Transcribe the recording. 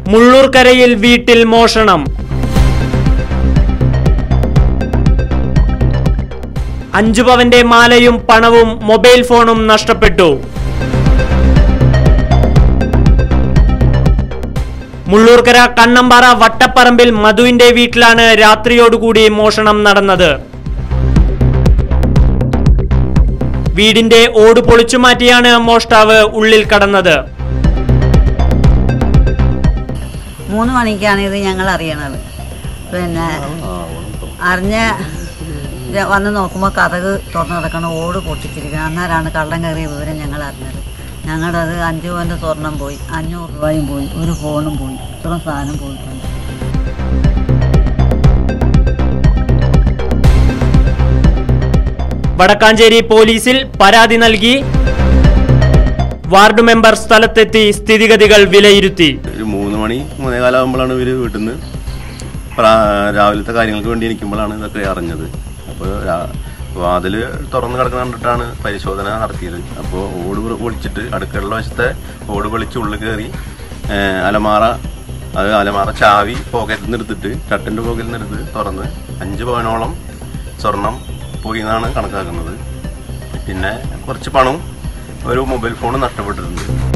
മുള്ളൂർക്കരയിൽ വീട്ടിൽ മോഷണം അഞ്ചു പവന്റെ മാലയും പണവും മൊബൈൽ ഫോണും നഷ്ടപ്പെട്ടു മുള്ളൂർക്കര കണ്ണമ്പാറ വട്ടപ്പറമ്പിൽ മധുവിന്റെ വീട്ടിലാണ് രാത്രിയോടുകൂടി മോഷണം നടന്നത് വീടിന്റെ ഓട് പൊളിച്ചു മാറ്റിയാണ് മോഷ്ടാവ് ഉള്ളിൽ കടന്നത് മൂന്ന് മണിക്കാണ് ഇത് ഞങ്ങൾ അറിയണത് പിന്നെ അറിഞ്ഞ ര- വന്ന് നോക്കുമ്പോൾ കഥക് തുറന്നു കിടക്കണം ഓട് പൊട്ടിച്ചിരിക്കണം അന്നേരമാണ് കള്ളം കയറിയ വിവരം ഞങ്ങൾ അറിഞ്ഞത് ഞങ്ങളത് അഞ്ച് പവൻ്റെ സ്വർണം പോയി അഞ്ഞൂറ് രൂപയും പോയി ഒരു ഫോണും പോയി ഇത്രയും സാധനം പോയിട്ടുണ്ട് വടക്കാഞ്ചേരി പോലീസിൽ പരാതി നൽകി വാർഡ് മെമ്പർ സ്ഥലത്തെത്തി സ്ഥിതിഗതികൾ വിലയിരുത്തി ഒരു മൂന്ന് മണി മൂന്നേ കാലാകുമ്പോഴാണ് ഇവർ വീട്ടിൽ നിന്ന് രാവിലത്തെ കാര്യങ്ങൾക്ക് വേണ്ടി ഇരിക്കുമ്പോഴാണ് ഇതൊക്കെ അറിഞ്ഞത് അപ്പോൾ വാതിൽ തുറന്ന് കിടക്കുന്ന കണ്ടിട്ടാണ് പരിശോധന നടത്തിയത് അപ്പോൾ ഓട് പൊ- പൊളിച്ചിട്ട് അടുക്കള വശത്തെ ഓട് പൊളിച്ച് ഉള്ളിൽ കയറി ഏഹ്, അലമാറ അത് അലമാറ ചാവി പോക്കറ്റിൽ നിന്ന് എടുത്തിട്ട് ഷർട്ടിൻ്റെ പോക്കറ്റിൽ നിന്ന് എടുത്ത് തുറന്ന് അഞ്ച് പവനോളം സ്വർണം പോയി എന്നാണ് കണക്കാക്കുന്നത് പിന്നെ കുറച്ച് പണവും ഒരു മൊബൈൽ ഫോണും നഷ്ടപ്പെട്ടിട്ടുണ്ട്